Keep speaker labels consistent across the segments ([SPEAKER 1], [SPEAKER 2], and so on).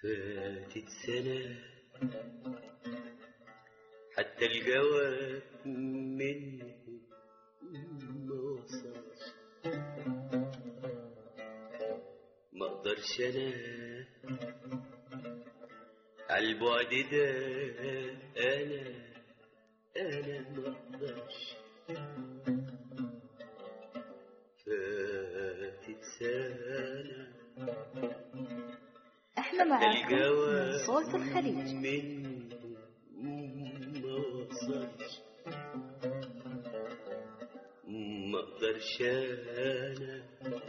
[SPEAKER 1] فاتت سنة حتى الجواب منه ما وصلش ما اقدرش انا عالبعد ده انا انا ما اقدرش فاتت سنه
[SPEAKER 2] احنا معاكم من
[SPEAKER 1] الجواب
[SPEAKER 2] صوت الخليج
[SPEAKER 1] منه ما وصلش ما اقدرش انا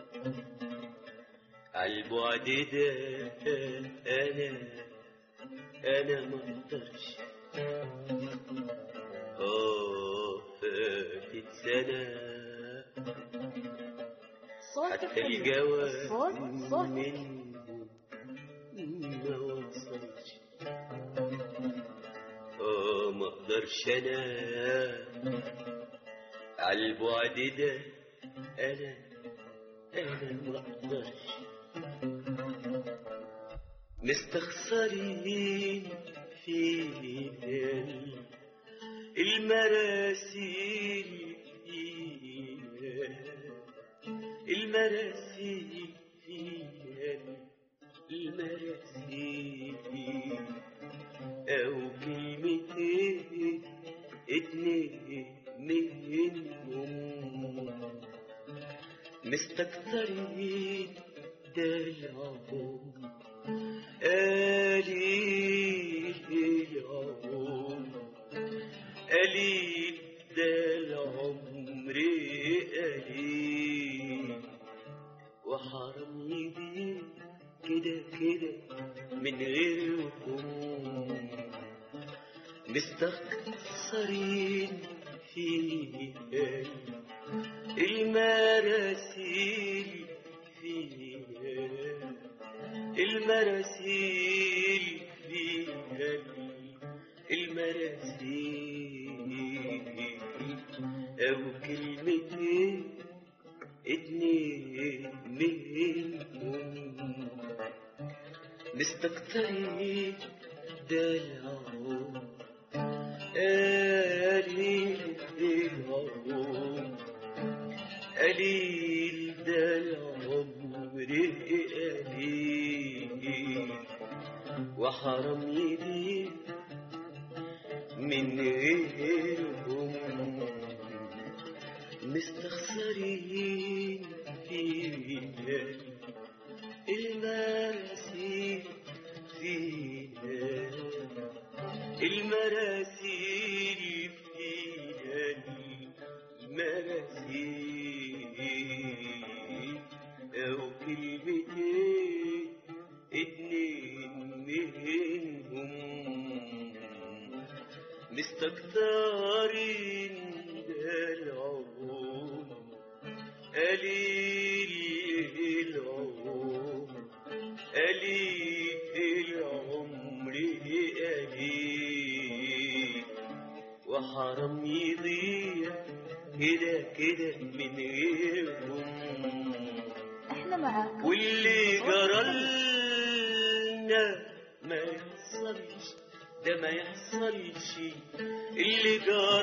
[SPEAKER 1] عالبعد ده انا انا ما اقدرش اه فاتت سنه
[SPEAKER 2] صوت
[SPEAKER 1] حتى
[SPEAKER 2] الخليج
[SPEAKER 1] الجواب
[SPEAKER 2] الصوت صوتك
[SPEAKER 1] منه ما وصلش اه ما اقدرش انا عالبعد ده انا انا ما اقدرش مستخسرين في المراسيل فيها المراسيل فيها المراسيل أو كلمتين اتنين منهم مستكترين دلعهم قليل العمر قليل ده العمر قليل وحرام يدين كده كده من غيركم مستخسرين في المراسيل فيها المراسيل فيها المراسيل أو كلمتين اتنين منهم مستكترين دلعهم قليل دلعهم قليل ده العمر قليل وحرام يدين من غيرهم مستخسرين فيها المراسيل فيها المراسيل فيها المراسيل أو كلمتين اتنين منهم مستكترين العمر قليل العمر قليل العمر قليل وحرام يضيع كده كده من غيرهم
[SPEAKER 2] احنا معاكم
[SPEAKER 1] واللي جرالنا ما يحصلش ده ما يحصلش اللي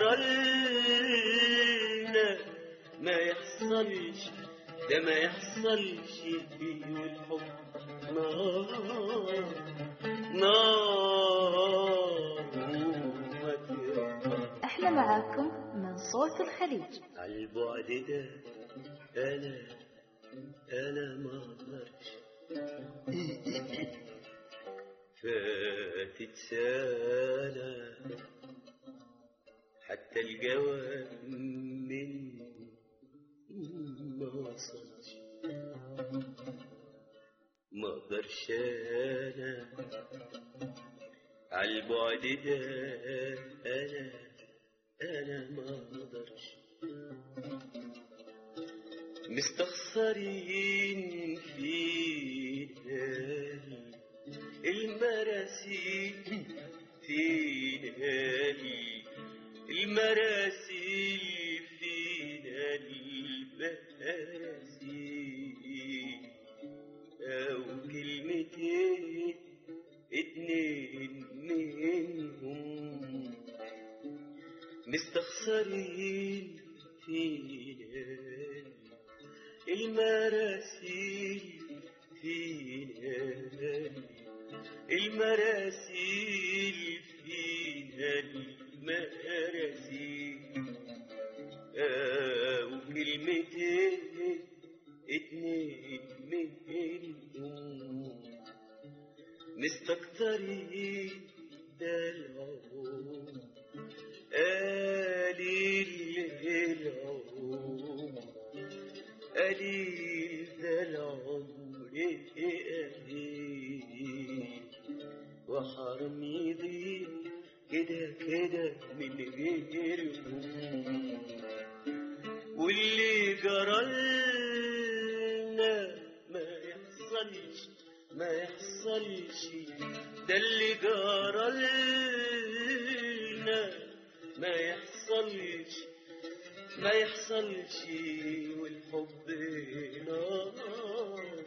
[SPEAKER 1] جرالنا ما يحصلش ده ما يحصلش فيه والحب نار نار وما تقطع
[SPEAKER 2] احنا معاكم من صوت الخليج
[SPEAKER 1] عالبعد ده انا انا ما اقدرش فاتت سنة حتى الجواب منه ما وصلش ما اقدرش انا عالبعد ده انا انا ما اقدرش مستخسرين فيها المراسيل فيها المراسيل فيها المراسيل أو كلمتين مستكترين فينا المراسيل فينا المراسيل فينا المراسيل آه وكلمتين اتنين منهم مستكترين ده العمر قليل العمر قليل ده العمر قليل وحرم يضيع كده كده من غيرهم واللي جرالنا ما يحصلش ما يحصلش ده اللي جرالنا ما يحصلش ما يحصلش والحب نار